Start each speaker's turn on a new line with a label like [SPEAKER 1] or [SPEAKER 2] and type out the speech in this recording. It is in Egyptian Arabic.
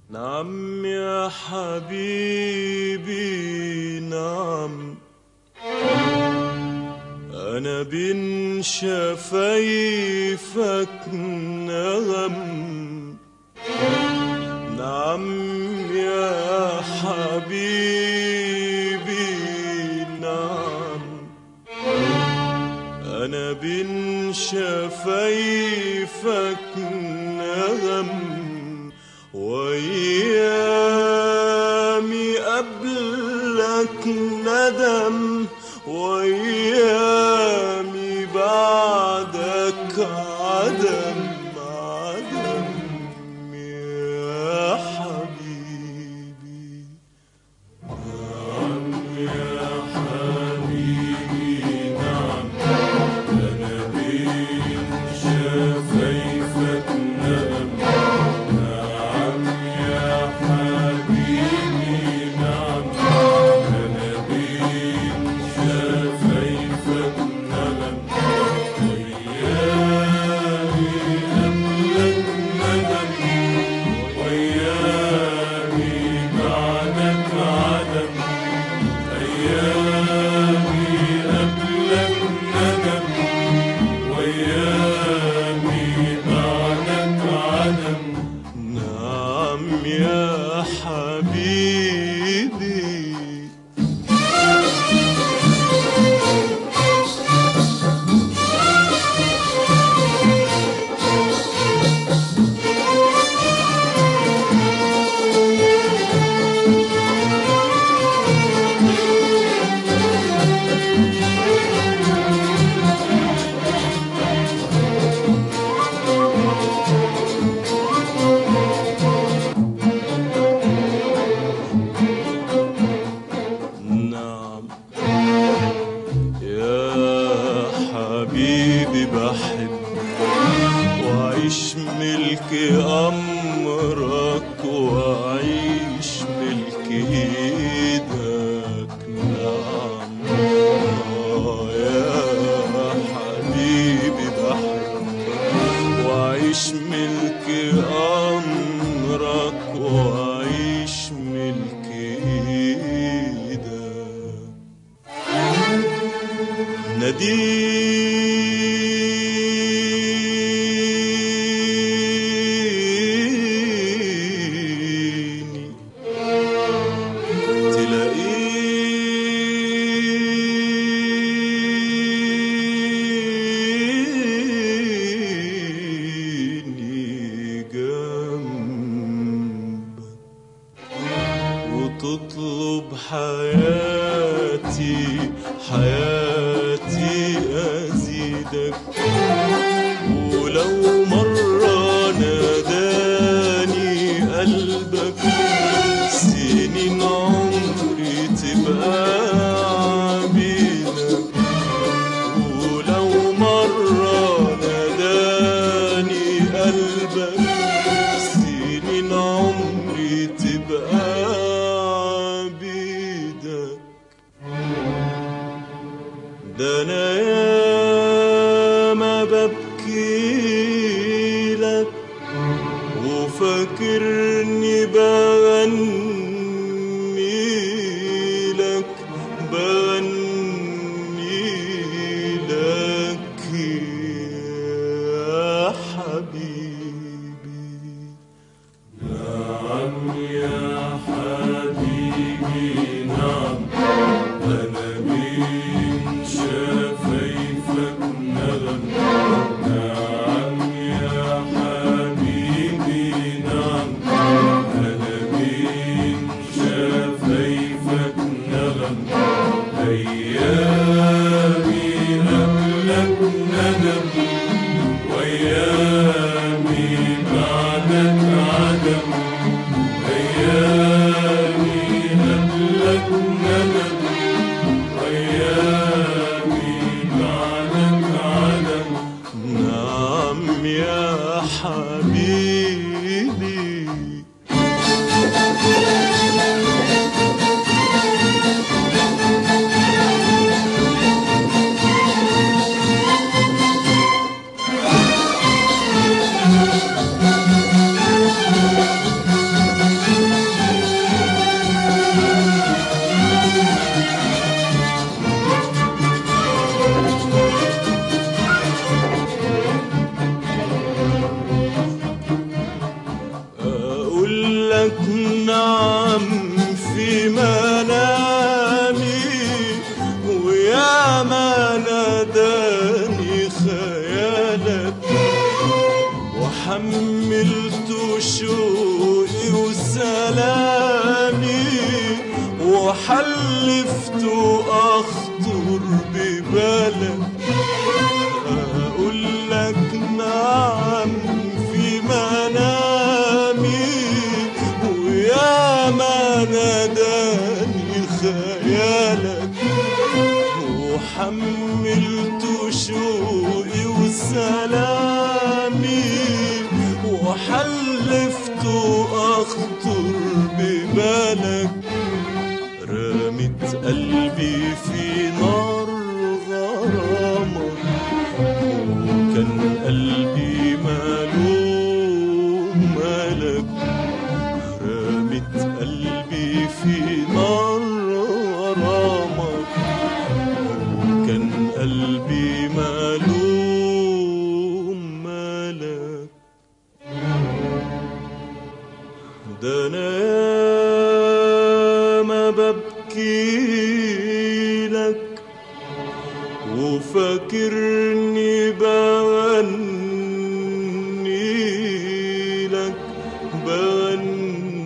[SPEAKER 1] نعم يا حبيبي نعم أنا بين شفايفك نغم نعم يا حبيبي نعم أنا بين شفايفك نغم وأيامي قبلك ندم وأيامي بعدك عدم عدم يا حبيبي نعم يا حبيبي نعم أنا بين شفايفك نغم نعم يا حبيبي نعم أنا بين شفايفك نغم ويامي قبلك ندم ويامي بعدك عدم أيامي قبلك ندم ويامي بعدك عدم نعم يا حبيبي نعم يا حبيبي بحب وأعيش ملك أمرك وأعيش ملك إيدك نعم آه يا حبيبي بحب وأعيش ملك أمرك وأعيش ملك إيدك ناديني تلاقيني جنبك وتطلب حياتي حياتي أزيدك ولو مرة ناداني قلبك سنين عمري تبقى عبيدك ولو مرة ناداني قلبك سنين عمري تبقى عبيدك ده انا ياما ببكي لك وفاكرني بغني لك بغني لك يا حبيبي نعم يا حبيبي نعم أنا بين شفايفك نغم نعم يا حبيبي نعم أنا بين شفايفك نغم أيامي قبلك ندم وأيامي بعدك عدم أيامي قبلك ندم وأيامي بعدك عدم نعم يا حبيبي وحلفت أخطر ببلد أقول لك نعم في منامي ويا ما ناداني خيالك وحملت شوقي وسلامي وحلفت أخطر ببالك رمت قلبي في نار غرامك وكان قلبي مالوم مالك رمت قلبي في نار غرامك وكان قلبي مالوم مالك ده انا ياما ببكي لك وفاكرني بغني لك بغني